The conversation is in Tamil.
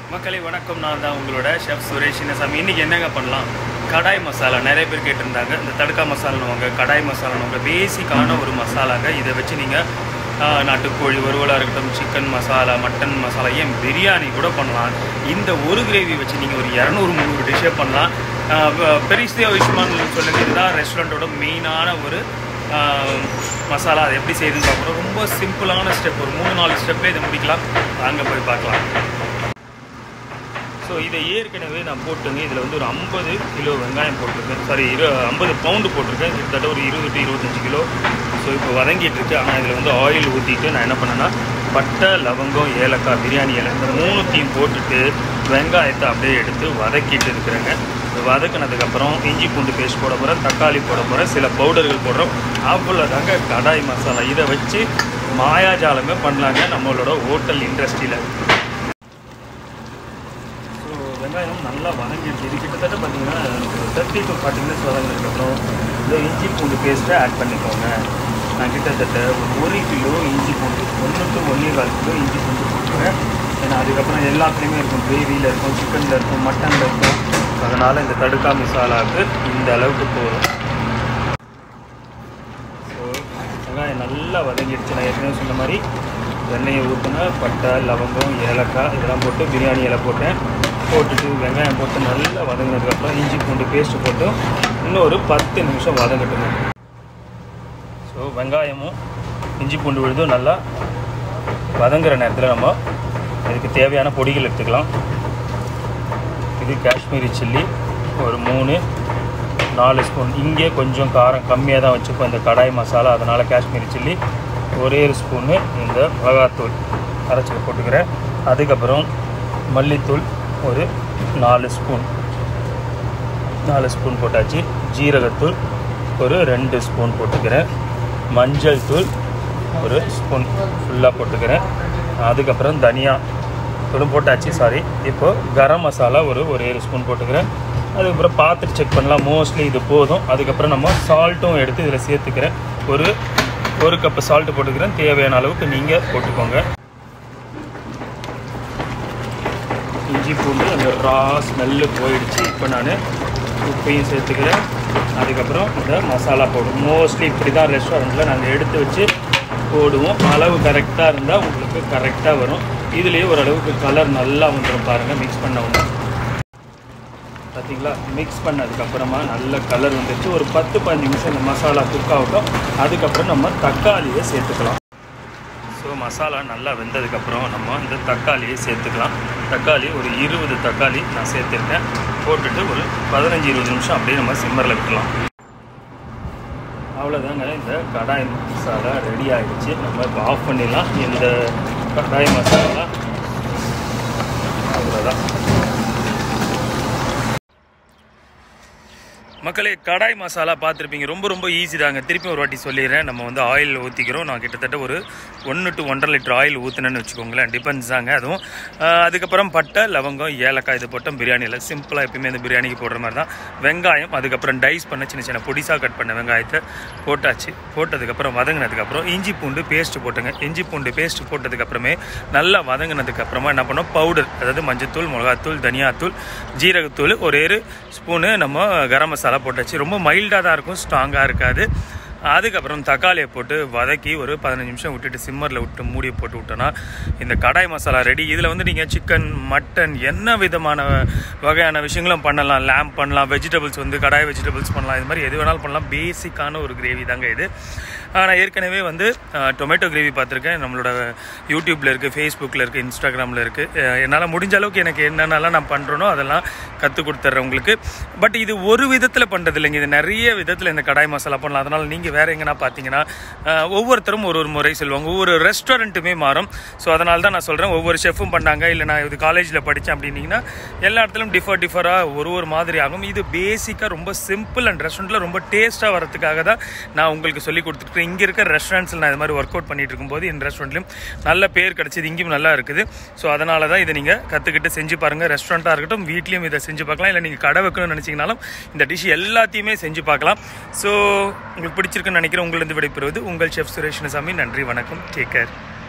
மக்களே வணக்கம் நான் தான் உங்களோட ஷெஃப் சுரேஷ் சின்னசாமி இன்றைக்கி என்னங்க பண்ணலாம் கடாய் மசாலா நிறைய பேர் கேட்டிருந்தாங்க இந்த தடுக்கா மசாலானுவாங்க கடாய் மசாலானுவாங்க பேசிக்கான ஒரு மசாலாங்க இதை வச்சு நீங்கள் நாட்டுக்கோழி வறுவலாக இருக்கட்டும் சிக்கன் மசாலா மட்டன் மசாலா ஏன் பிரியாணி கூட பண்ணலாம் இந்த ஒரு கிரேவி வச்சு நீங்கள் ஒரு இரநூறு முந்நூறு டிஷ்ஷே பண்ணலாம் ஆஹ் வ- பெரிய விஷயமானு சொல்லுங்க இதுதான் ரெஸ்டாரண்ட்டோட மெயினான ஒரு ஆஹ், மசாலா அது எப்படி செய்யுதுன்னு பார்க்குறோம் ரொம்ப சிம்பிளான ஸ்டெப் ஒரு மூணு நாலு ஸ்டெப்லேயே இதை முடிக்கலாம் அங்கே போய் பார்க்கலாம் ஸோ இதை ஏற்கனவே நான் போட்டுங்க இதில் வந்து ஒரு ஐம்பது கிலோ வெங்காயம் போட்டிருக்கேன் சாரி இரு ஐம்பது பவுண்டு போட்டிருக்கேன் கிட்டத்தட்ட ஒரு இருபது டு இருபத்தஞ்சி கிலோ ஸோ இப்போ வதங்கிட்டு இருக்கு ஆனால் இதில் வந்து ஆயில் ஊற்றிட்டு நான் என்ன பண்ணேன்னா பட்டை லவங்கம் ஏலக்காய் பிரியாணி இலை இந்த மூணுத்தையும் போட்டுட்டு வெங்காயத்தை அப்படியே எடுத்து வதக்கிட்டு இருக்கிறேங்க இது வதக்கினதுக்கப்புறம் இஞ்சி பூண்டு பேஸ்ட் போட போகிறேன் தக்காளி போட போகிறேன் சில பவுடர்கள் போடுறோம் அவ்வளோதாங்க கடாய் மசாலா இதை வச்சு மாயாஜாலமே பண்ணலாங்க நம்மளோட ஹோட்டல் இண்டஸ்ட்ரியில் ஸோ வெங்காயம் நல்லா வதங்கிடுச்சு இது கிட்டத்தட்ட பார்த்தீங்கன்னா தேர்ட்டி டு ஃபார்ட்டி மினிட்ஸ் வதங்கினதுக்கப்புறம் இந்த இஞ்சி பூண்டு பேஸ்ட்டை ஆட் பண்ணிக்கோங்க நான் கிட்டத்தட்ட ஒரு ஒரு கிலோ இஞ்சி பூண்டு ஒன்று டு ஒன்றே கால் கிலோ இஞ்சி பூண்டு போட்டுருவேன் ஏன்னா அதுக்கப்புறம் எல்லாத்துலேயுமே இருக்கும் கிரேவியில் இருக்கும் சிக்கனில் இருக்கும் மட்டனில் இருக்கும் அதனால் இந்த தடுக்கா மசாலாவுக்கு இந்த அளவுக்கு போதும் ஸோ வெங்காயம் நல்லா வதங்கிடுச்சு நான் ஏற்கனவே சொன்ன மாதிரி எண்ணெயை ஊற்றின பட்டை லவங்கம் ஏலக்காய் இதெல்லாம் போட்டு பிரியாணி இலை போட்டேன் போட்டுட்டு வெங்காயம் போட்டு நல்லா வதங்கினதுக்கப்புறம் இஞ்சி பூண்டு பேஸ்ட்டு போட்டு இன்னும் ஒரு பத்து நிமிஷம் வதங்கட்டுங்க ஸோ வெங்காயமும் இஞ்சி பூண்டு விழுதும் நல்லா வதங்குற நேரத்தில் நம்ம இதுக்கு தேவையான பொடிகள் எடுத்துக்கலாம் இது காஷ்மீரி சில்லி ஒரு மூணு நாலு ஸ்பூன் இங்கே கொஞ்சம் காரம் கம்மியாக தான் வச்சுப்போம் இந்த கடாய் மசாலா அதனால் காஷ்மீரி சில்லி ஒரே ஒரு ஸ்பூனு இந்த மிளகாத்தூள் அரைச்சி போட்டுக்கிறேன் அதுக்கப்புறம் மல்லித்தூள் ஒரு நாலு ஸ்பூன் நாலு ஸ்பூன் போட்டாச்சு ஜீரகத்தூள் ஒரு ரெண்டு ஸ்பூன் போட்டுக்கிறேன் மஞ்சள் தூள் ஒரு ஸ்பூன் ஃபுல்லாக போட்டுக்கிறேன் அதுக்கப்புறம் தனியா தூளும் போட்டாச்சு சாரி இப்போது கரம் மசாலா ஒரு ஒரு ஏழு ஸ்பூன் போட்டுக்கிறேன் அதுக்கப்புறம் பார்த்துட்டு செக் பண்ணலாம் மோஸ்ட்லி இது போதும் அதுக்கப்புறம் நம்ம சால்ட்டும் எடுத்து இதில் சேர்த்துக்கிறேன் ஒரு ஒரு கப்பு சால்ட்டு போட்டுக்கிறேன் தேவையான அளவுக்கு நீங்கள் போட்டுக்கோங்க இஞ்சி பூண்டு அந்த ரா ஸ்மெல்லு போயிடுச்சு இப்போ நான் உப்பையும் சேர்த்துக்கிறேன் அதுக்கப்புறம் இந்த மசாலா போடும் மோஸ்ட்லி இப்படி தான் ரெஸ்டாரண்ட்டில் நாங்கள் எடுத்து வச்சு போடுவோம் அளவு கரெக்டாக இருந்தால் உங்களுக்கு கரெக்டாக வரும் இதுலேயே ஓரளவுக்கு கலர் நல்லா வந்துடும் பாருங்கள் மிக்ஸ் பண்ண ஒன்று பார்த்தீங்களா மிக்ஸ் பண்ணதுக்கப்புறமா நல்ல கலர் வந்துருச்சு ஒரு பத்து பதினஞ்சு நிமிஷம் இந்த மசாலா குக் ஆகட்டும் அதுக்கப்புறம் நம்ம தக்காளியை சேர்த்துக்கலாம் ஸோ மசாலா நல்லா வெந்ததுக்கப்புறம் நம்ம இந்த தக்காளியை சேர்த்துக்கலாம் தக்காளி ஒரு இருபது தக்காளி நான் சேர்த்துருக்கேன் போட்டுட்டு ஒரு பதினஞ்சு இருபது நிமிஷம் அப்படியே நம்ம சிம்மரில் விட்டுலாம் அவ்வளோதாங்க இந்த கடாய் மசாலா ரெடி ஆகிடுச்சு நம்ம இப்போ ஆஃப் பண்ணிடலாம் இந்த கடாய் மசாலா அவ்வளோதான் மக்களே கடாய் மசாலா பார்த்துருப்பீங்க ரொம்ப ரொம்ப ஈஸி தாங்க திருப்பி ஒரு வாட்டி சொல்லிடுறேன் நம்ம வந்து ஆயில் ஊற்றிக்கிறோம் நான் கிட்டத்தட்ட ஒரு ஒன்று டு ஒன்றரை லிட்டர் ஆயில் ஊற்றினேன்னு வச்சுக்கோங்களேன் டிபெண்ட்ஸ் தாங்க அதுவும் ஆஹ் அதுக்கப்புறம் பட்டை லவங்கம் ஏலக்காய் இது போட்டோம் பிரியாணியில் சிம்பிளாக எப்பயுமே இந்த பிரியாணிக்கு போடுற மாதிரி தான் வெங்காயம் அதுக்கப்புறம் டைஸ் பண்ண சின்ன சின்ன பொடிசாக கட் பண்ண வெங்காயத்தை போட்டாச்சு போட்டதுக்கப்புறம் வதங்கினதுக்கப்புறம் இஞ்சி பூண்டு பேஸ்ட்டு போட்டுங்க இஞ்சி பூண்டு பேஸ்ட் போட்டதுக்கப்புறமே நல்லா வதங்கினதுக்கப்புறமா என்ன பண்ணோம் பவுடர் அதாவது மஞ்சத்தூள் மிளகாத்தூள் தனியாத்தூள் ஜீரகத்தூள் ஒரு ஒரு ஸ்பூனு நம்ம கரம் மசாலா போட்டாச்சு ரொம்ப மைல்டாக தான் இருக்கும் ஸ்ட்ராங்காக இருக்காது அதுக்கப்புறம் தக்காளியை போட்டு வதக்கி ஒரு பதினஞ்சு நிமிஷம் விட்டுட்டு சிம்மரில் விட்டு மூடி போட்டு விட்டோன்னா இந்த கடாய் மசாலா ரெடி இதில் வந்து நீங்கள் சிக்கன் மட்டன் என்ன விதமான வகையான விஷயங்களும் பண்ணலாம் லேம்ப் பண்ணலாம் வெஜிடபிள்ஸ் வந்து கடாய் வெஜிடபிள்ஸ் பண்ணலாம் இது மாதிரி எது வேணாலும் பண்ணலாம் பேசிக்கான ஒரு கிரேவி தாங்க இது நான் ஏற்கனவே வந்து டொமேட்டோ கிரேவி பார்த்துருக்கேன் நம்மளோட யூடியூப்பில் இருக்குது ஃபேஸ்புக்கில் இருக்குது இன்ஸ்டாகிராமில் இருக்குது என்னால் முடிஞ்ச அளவுக்கு எனக்கு என்னென்னலாம் நான் பண்ணுறேனோ அதெல்லாம் கற்றுக் கொடுத்துட்றேன் உங்களுக்கு பட் இது ஒரு விதத்தில் பண்ணுறது இல்லைங்க இது நிறைய விதத்தில் இந்த கடாய் மசாலா பண்ணலாம் அதனால் நீங்கள் வேறு எங்கன்னா பார்த்தீங்கன்னா அஹ், ஒவ்வொருத்தரும் ஒரு ஒரு முறை சொல்லுவாங்க ஒவ்வொரு ரெஸ்டாரண்ட்டுமே மாறும் ஸோ அதனால தான் நான் சொல்கிறேன் ஒவ்வொரு ஷெஃப்பும் பண்ணாங்க இல்லை நான் இது காலேஜில் படித்தேன் அப்படின்னீங்கன்னா எல்லா இடத்துலையும் டிஃபர் டிஃபராக ஒரு ஒரு மாதிரி ஆகும் இது பேசிக்காக ரொம்ப சிம்பிள் அண்ட் ரெஸ்டாரண்ட்டில் ரொம்ப டேஸ்ட்டாக வரதுக்காக தான் நான் உங்களுக்கு சொல்லி கொடுத்துருக்கேன் இங்கே இருக்க ரெஸ்டாரண்ட்ஸில் நான் இது மாதிரி ஒர்க் அவுட் பண்ணிட்டு இருக்கும்போது இந்த ரெஸ்டாரண்ட்லையும் நல்ல பேர் கிடச்சிது இங்கேயும் நல்லா இருக்குது ஸோ அதனால தான் இதை நீங்கள் கற்றுக்கிட்டு செஞ்சு பாருங்கள் ரெஸ்டாரண்ட்டாக இருக்கட்டும் வீட்லேயும் இதை செஞ்சு பார்க்கலாம் இல்லை நீங்கள் கடை வைக்கணும்னு நினச்சிங்கனாலும் இந்த டிஷ் எல்லாத்தையுமே செஞ்சு பார்க்கலாம் ஸோ உங்களுக்கு பிடிச்சிருக்குன்னு நினைக்கிறேன் உங்களிருந்து விடைபெறுவது உங்கள் செஃப் சுரேஷ் சாமி நன்றி வணக்கம் டேக் கேர்